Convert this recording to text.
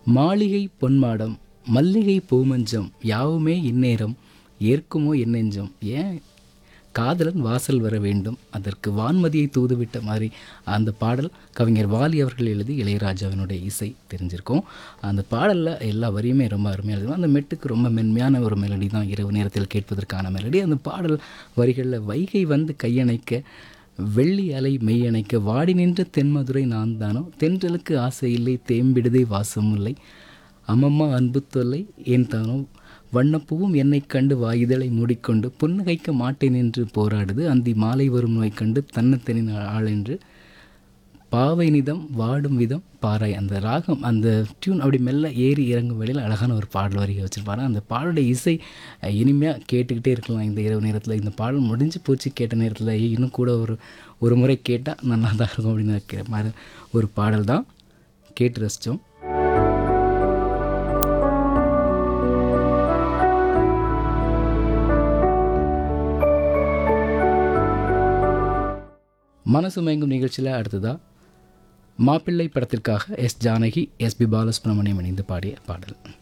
மாளிகை பொன்மாடம் மல்லிகை பூமஞ்சம் யாவுமே இந்நேரம் ஏற்குமோ என் நெஞ்சம் ஏன் காதலன் வாசல் வர வேண்டும் அதற்கு வான்மதியை தூதுவிட்ட மாதிரி அந்த பாடல் கவிஞர் வாலி அவர்கள் எழுதி இளையராஜாவினுடைய இசை தெரிஞ்சிருக்கும் அந்த பாடலில் எல்லா வரியுமே ரொம்ப அருமையாக இருக்கும் அந்த மெட்டுக்கு ரொம்ப மென்மையான ஒரு மெலடி தான் இரவு நேரத்தில் கேட்பதற்கான மெலடி அந்த பாடல் வரிகளில் வைகை வந்து கையணைக்க வெள்ளி அலை மெய்யணைக்க வாடி நின்ற தென்மதுரை நான் தானோ தென்றலுக்கு ஆசை இல்லை தேம்பிடுதே வாசம் இல்லை அம்மம்மா அன்பு தொல்லை ஏன் தானோ வண்ணப்பூவும் என்னை கண்டு வாயுதலை மூடிக்கொண்டு புன்னகைக்க மாட்டேன் என்று போராடுது அந்தி மாலை வரும் நோய் கண்டு தன்னத்தனின் ஆள் என்று பாவை நிதம் வாடும் விதம் பாராய் அந்த ராகம் அந்த டியூன் அப்படி மெல்ல ஏறி இறங்கும் வேளையில் அழகான ஒரு பாடல் வரிகை வச்சுருப்பாரு அந்த பாடலுடைய இசை அஹ், இனிமையாக கேட்டுக்கிட்டே இருக்கலாம் இந்த இரவு நேரத்தில் இந்த பாடல் முடிஞ்சு போச்சு கேட்ட நேரத்தில் "ஏய், இன்னும் கூட ஒரு ஒரு முறை கேட்டால் நல்லா தான் இருக்கும் அப்படின்னு நினைக்கிற மாதிரி ஒரு பாடல் தான் கேட்டு ரசித்தோம் மனசு மயங்கும் நிகழ்ச்சியில் அடுத்ததாக மாப்பிள்ளை படத்திற்காக எஸ் ஜானகி எஸ்பி பாலசுப்ரமணியம் இணைந்து பாடிய பாடல்